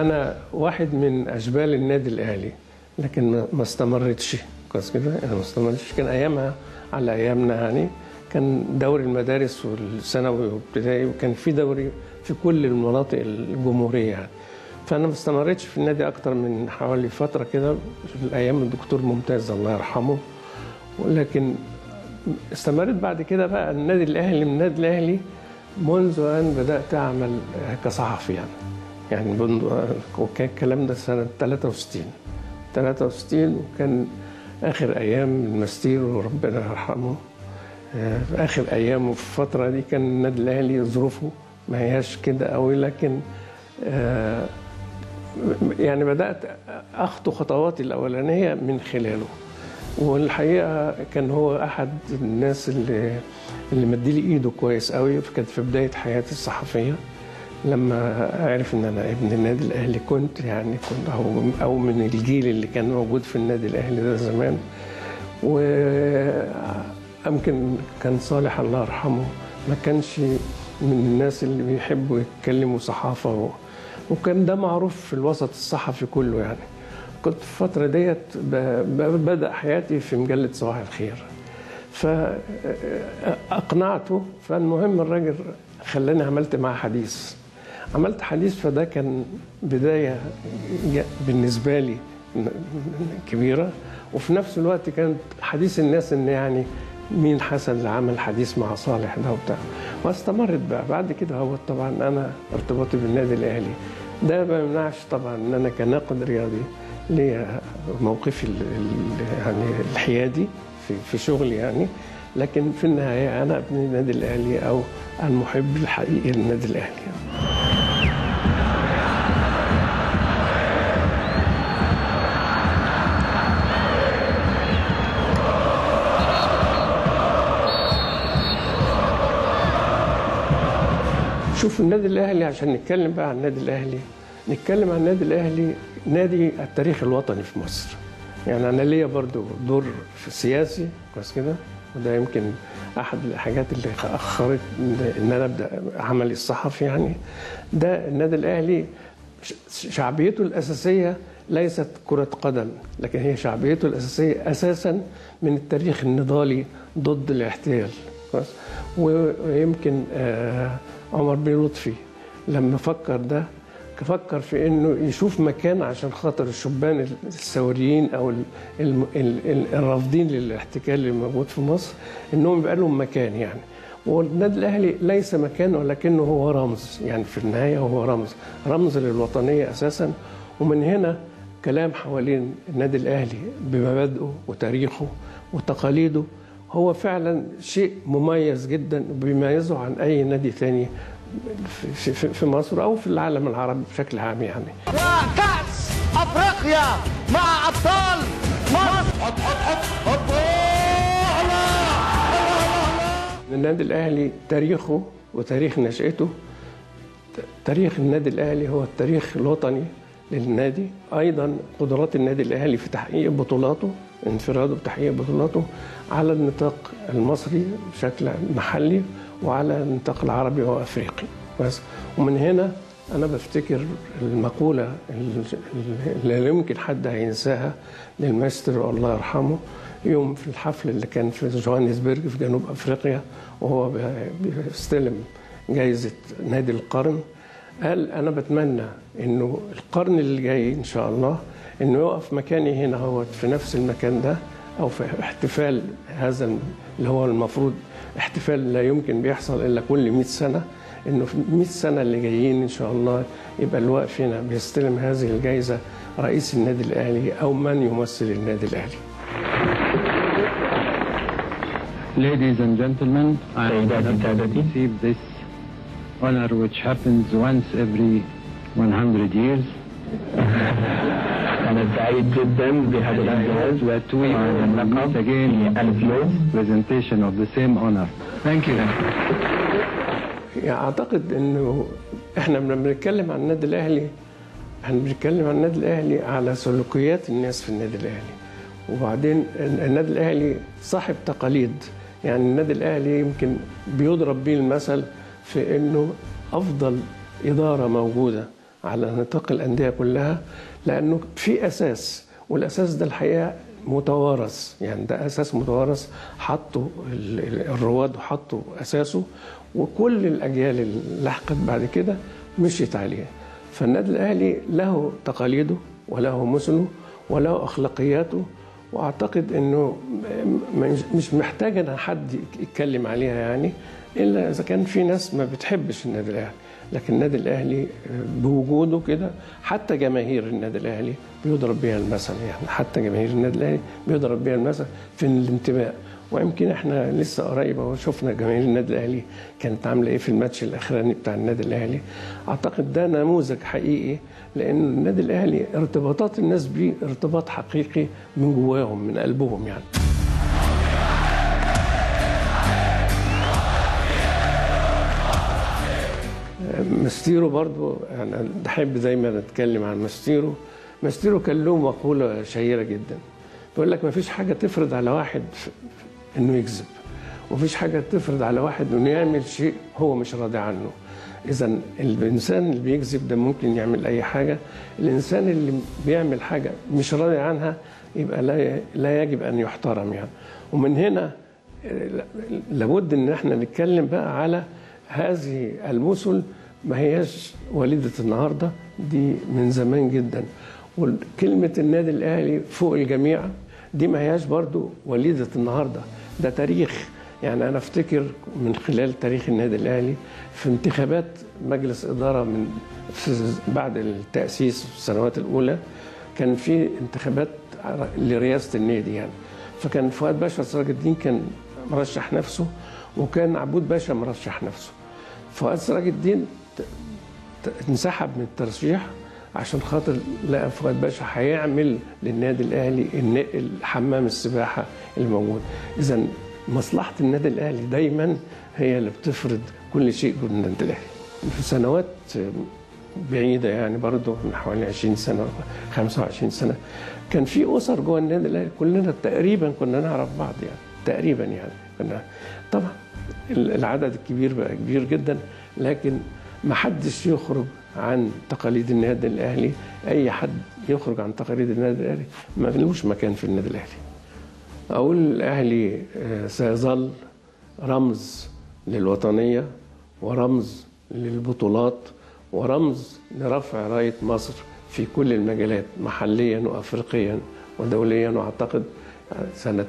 انا واحد من اشبال النادي الاهلي لكن ما- ما استمرتش كويس كده انا ما استمرتش كان ايامها على ايامنا يعني كان دوري المدارس والثانوي والابتدائي وكان في دوري في كل المناطق الجمهوريه يعني فانا ما استمرتش في النادي اكتر من حوالي فتره كده في ايام الدكتور ممتاز الله يرحمه ولكن استمرت بعد كده بقى النادي الاهلي من النادي الاهلي منذ ان بدات اعمل كصحفي يعني يعني منذ وكان الكلام ده سنه 63 63 وكان اخر ايام المستير وربنا يرحمه آه، في اخر ايامه في الفتره دي كان النادي الاهلي ظروفه ما هياش كده قوي لكن آه، يعني بدات اخطو خطواتي الاولانيه من خلاله والحقيقه كان هو احد الناس اللي اللي مديلي ايده كويس قوي كانت في بدايه حياتي الصحفيه لما عرف ان انا ابن النادي الاهلي كنت يعني كنت او او من الجيل اللي كان موجود في النادي الاهلي ده زمان ويمكن كان صالح الله يرحمه ما كانش من الناس اللي بيحبوا يتكلموا صحافه و... وكان ده معروف في الوسط الصحفي كله يعني كنت في الفترة ديت ب... ب... بدأ حياتي في مجلة صباح الخير فأقنعته فالمهم الراجل خلاني عملت معاه حديث عملت حديث فده كان بداية بالنسبة لي كبيرة وفي نفس الوقت كانت حديث الناس ان يعني مين حسن اللي عمل حديث مع صالح ده وبتاع واستمرت بقى بعد كده هو طبعا انا ارتباطي بالنادي الاهلي ده ما يمنعش طبعا ان انا كناقد رياضي ليا موقفي ال ال يعني الحيادي في, في شغلي يعني لكن في النهايه انا ابن النادي الاهلي او المحب الحقيقي للنادي الاهلي يعني. شوف النادي الاهلي عشان نتكلم بقى عن النادي الاهلي نتكلم عن النادي الاهلي نادي التاريخ الوطني في مصر يعني انا ليا برضو دور في سياسي كويس كده وده يمكن احد الحاجات اللي اخرت ان انا ابدا عملي الصحفي يعني ده النادي الاهلي شعبيته الاساسيه ليست كرة قدم لكن هي شعبيته الأساسية أساسا من التاريخ النضالي ضد الاحتلال ويمكن آه عمر بن لطفي لما فكر ده فكر في انه يشوف مكان عشان خاطر الشبان الثوريين او الرافضين للاحتكال اللي موجود في مصر انهم يبقى لهم مكان يعني والنادي الاهلي ليس مكان ولكنه هو رمز يعني في النهايه هو رمز رمز للوطنيه اساسا ومن هنا كلام حوالين النادي الاهلي بمبادئه وتاريخه وتقاليده هو فعلا شيء مميز جدا بيميزه عن اي نادي ثاني في, في, في مصر او في العالم العربي بشكل عام يعني. وكاس افريقيا مع ابطال مصر حط حط حط النادي الاهلي تاريخه وتاريخ نشأته تاريخ النادي الاهلي هو التاريخ الوطني للنادي ايضا قدرات النادي الاهلي في تحقيق بطولاته انفراده بتحقيق بطولاته على النطاق المصري بشكل محلي وعلى النطاق العربي وافريقي بس ومن هنا انا بفتكر المقوله اللي لا يمكن حد هينساها للماستر الله يرحمه يوم في الحفل اللي كان في جوهانسبرج في جنوب افريقيا وهو بيستلم جائزه نادي القرن قال انا بتمنى انه القرن اللي جاي ان شاء الله انه يقف مكاني هنا هو في نفس المكان ده او في احتفال هذا اللي هو المفروض احتفال لا يمكن بيحصل الا كل 100 سنه انه في 100 سنه اللي جايين ان شاء الله يبقى الواقف هنا بيستلم هذه الجائزه رئيس النادي الاهلي او من يمثل النادي الاهلي. Ladies and gentlemen, I am honored to receive this honor which happens once every 100 years. أنا سعيد جدا بهذا الإنجاز that we meet again in presentation of the same honor. Thank you. يعني اعتقد انه احنا لما بنتكلم عن النادي الاهلي احنا بنتكلم عن النادي الاهلي على سلوكيات الناس في النادي الاهلي وبعدين النادي الاهلي صاحب تقاليد يعني النادي الاهلي يمكن بيضرب بيه المثل في انه افضل اداره موجوده على نطاق الانديه كلها لانه في اساس والاساس ده الحقيقه متوارث يعني ده اساس متوارث حطوا ال- ال- الرواد وحطوا اساسه وكل الاجيال اللي لحقت بعد كده مشيت عليه فالنادي الاهلي له تقاليده وله مثله وله اخلاقياته واعتقد انه م- م- مش محتاج ان حد يتكلم عليها يعني الا اذا كان في ناس ما بتحبش النادي الاهلي لكن النادي الاهلي بوجوده كده حتى جماهير النادي الاهلي بيضرب بيها المثل يعني حتى جماهير النادي الاهلي بيضرب بيها المثل في الانتماء ويمكن احنا لسه قريب اهو شفنا جماهير النادي الاهلي كانت عامله ايه في الماتش الاخراني بتاع النادي الاهلي اعتقد ده نموذج حقيقي لان النادي الاهلي ارتباطات الناس بيه ارتباط حقيقي من جواهم من قلبهم يعني ماستيرو برضو انا بحب دايما اتكلم عن ماستيرو ماستيرو كان له مقوله شهيره جدا بيقول لك ما فيش حاجه تفرض على واحد ف- ف- انه يكذب ومفيش حاجه تفرض على واحد انه يعمل شيء هو مش راضي عنه اذا الانسان اللي بيكذب ده ممكن يعمل اي حاجه الانسان اللي بيعمل حاجه مش راضي عنها يبقى لا لا يجب ان يحترم يعني ومن هنا لابد ان احنا نتكلم بقى على هذه المثل ما هياش وليده النهارده دي من زمان جدا وكلمه النادي الاهلي فوق الجميع دي ما هياش برضو وليده النهارده ده تاريخ يعني انا افتكر من خلال تاريخ النادي الاهلي في انتخابات مجلس اداره من في بعد التاسيس في السنوات الاولى كان في انتخابات لرئاسه النادي يعني فكان فؤاد باشا سراج الدين كان مرشح نفسه وكان عبود باشا مرشح نفسه فؤاد سراج الدين ت- ت- انسحب من الترشيح عشان خاطر لقى فؤاد باشا هيعمل للنادي الاهلي النقل حمام السباحه الموجود اذا مصلحه النادي الاهلي دايما هي اللي بتفرض كل شيء جوه النادي الاهلي في سنوات بعيده يعني برضه من حوالي 20 سنه 25 سنه كان في اسر جوه النادي الاهلي كلنا تقريبا كنا نعرف بعض يعني تقريبا يعني كنا طبعا العدد الكبير بقى كبير جدا لكن ما حدش يخرج عن تقاليد النادي الاهلي اي حد يخرج عن تقاليد النادي الاهلي ما لهوش مكان في النادي الاهلي اقول الاهلي آه، سيظل رمز للوطنيه ورمز للبطولات ورمز لرفع رايه مصر في كل المجالات محليا وافريقيا ودوليا واعتقد سنه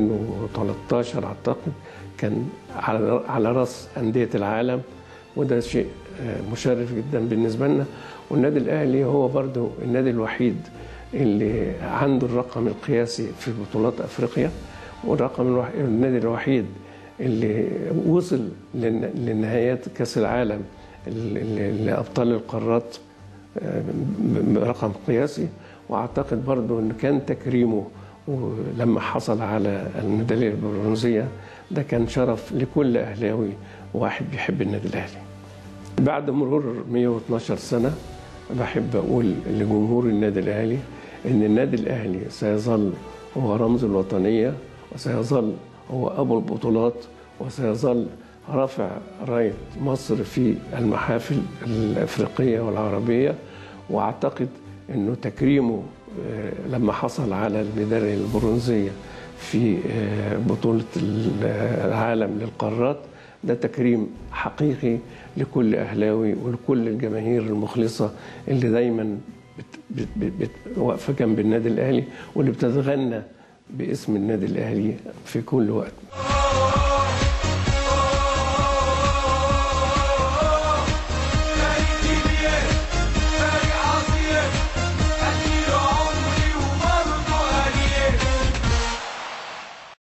2013 اعتقد كان على على راس انديه العالم وده شيء آه، مشرف جدا بالنسبه لنا والنادي الاهلي هو برضه النادي الوحيد اللي عنده الرقم القياسي في بطولات افريقيا والرقم الوحيد النادي الوحيد اللي وصل لن- لنهايات كاس العالم ال- ال- لابطال القارات آه، ب- برقم قياسي واعتقد برضه ان كان تكريمه ولما حصل على الميداليه البرونزيه ده كان شرف لكل اهلاوي واحد بيحب النادي الاهلي. بعد مرور 112 سنه بحب اقول لجمهور النادي الاهلي ان النادي الاهلي سيظل هو رمز الوطنيه وسيظل هو ابو البطولات وسيظل رافع رايه مصر في المحافل الافريقيه والعربيه واعتقد انه تكريمه آه، لما حصل على الميداليه البرونزيه في آه، بطوله العالم للقارات ده تكريم حقيقي لكل اهلاوي ولكل الجماهير المخلصه اللي دايما بت بت بت بت واقفه جنب النادي الاهلي واللي بتتغنى باسم النادي الاهلي في كل وقت